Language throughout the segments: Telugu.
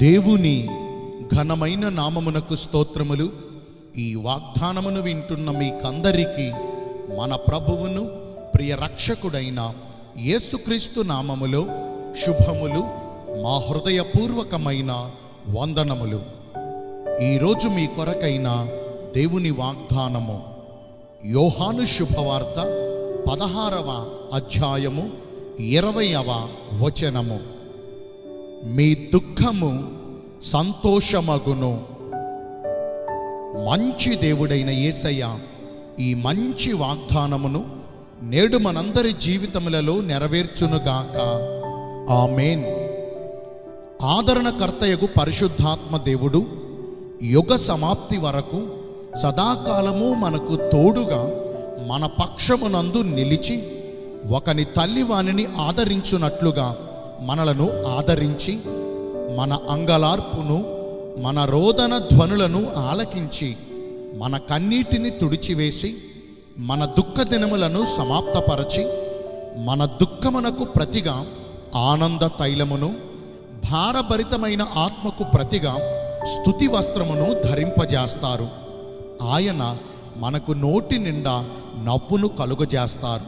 దేవుని ఘనమైన నామమునకు స్తోత్రములు ఈ వాగ్దానమును వింటున్న మీకందరికీ మన ప్రభువును ప్రియ రక్షకుడైన యేసుక్రీస్తు నామములో శుభములు మా హృదయపూర్వకమైన వందనములు ఈరోజు మీ కొరకైన దేవుని వాగ్దానము యోహాను శుభవార్త పదహారవ అధ్యాయము ఇరవయవ వచనము మీ దుఃఖము సంతోషమగును మంచి దేవుడైన యేసయ్య ఈ మంచి వాగ్దానమును నేడు మనందరి జీవితములలో నెరవేర్చునుగాక ఆమెన్ ఆదరణకర్తయగు పరిశుద్ధాత్మ దేవుడు యుగ సమాప్తి వరకు సదాకాలము మనకు తోడుగా మన పక్షమునందు నిలిచి ఒకని తల్లి వానిని ఆదరించున్నట్లుగా మనలను ఆదరించి మన అంగలార్పును మన రోదన ధ్వనులను ఆలకించి మన కన్నీటిని తుడిచివేసి మన దుఃఖ దినములను సమాప్తపరచి మన దుఃఖమునకు ప్రతిగా ఆనంద తైలమును భారభరితమైన ఆత్మకు ప్రతిగా స్తుతి వస్త్రమును ధరింపజేస్తారు ఆయన మనకు నోటి నిండా నవ్వును కలుగజేస్తారు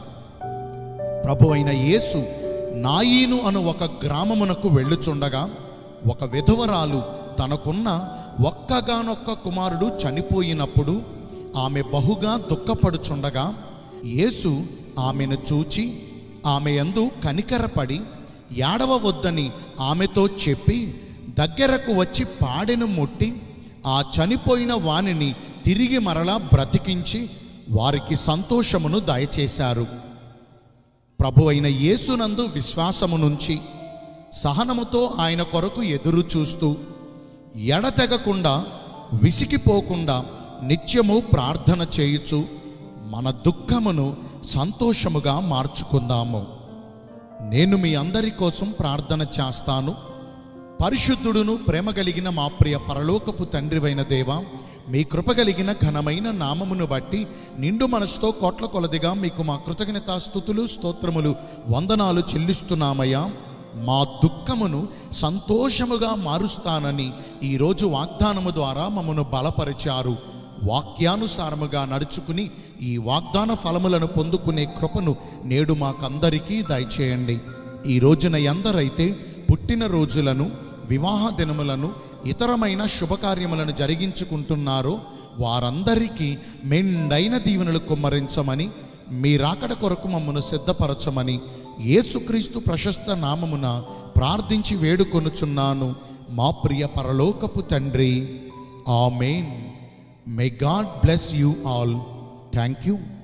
ప్రభు అయిన యేసు నాయీను అను ఒక గ్రామమునకు వెళ్ళుచుండగా ఒక విధవరాలు తనకున్న ఒక్కగానొక్క కుమారుడు చనిపోయినప్పుడు ఆమె బహుగా దుఃఖపడుచుండగా యేసు ఆమెను చూచి ఆమె యందు కనికరపడి ఏడవవద్దని ఆమెతో చెప్పి దగ్గరకు వచ్చి పాడెను ముట్టి ఆ చనిపోయిన వానిని తిరిగి మరలా బ్రతికించి వారికి సంతోషమును దయచేశారు ప్రభు అయిన యేసునందు విశ్వాసము నుంచి సహనముతో ఆయన కొరకు ఎదురు చూస్తూ ఎడతెగకుండా విసిగిపోకుండా నిత్యము ప్రార్థన చేయుచు మన దుఃఖమును సంతోషముగా మార్చుకుందాము నేను మీ అందరి కోసం ప్రార్థన చేస్తాను పరిశుద్ధుడును ప్రేమ కలిగిన మా ప్రియ పరలోకపు తండ్రివైన దేవా మీ కృప కలిగిన ఘనమైన నామమును బట్టి నిండు మనసుతో కోట్ల కొలదిగా మీకు మా కృతజ్ఞతాస్థుతులు స్తోత్రములు వందనాలు చెల్లిస్తున్నామయ్యా మా దుఃఖమును సంతోషముగా మారుస్తానని ఈరోజు వాగ్దానము ద్వారా మమ్మను బలపరిచారు వాక్యానుసారముగా నడుచుకుని ఈ వాగ్దాన ఫలములను పొందుకునే కృపను నేడు మాకందరికీ దయచేయండి ఈ రోజున ఎందరైతే పుట్టిన రోజులను వివాహ దినములను ఇతరమైన శుభకార్యములను జరిగించుకుంటున్నారో వారందరికీ మెండైన దీవెనలు కుమ్మరించమని మీ రాకడ కొరకు మమ్మను సిద్ధపరచమని యేసుక్రీస్తు ప్రశస్త నామమున ప్రార్థించి వేడుకొనుచున్నాను మా ప్రియ పరలోకపు తండ్రి amen may God bless you all thank you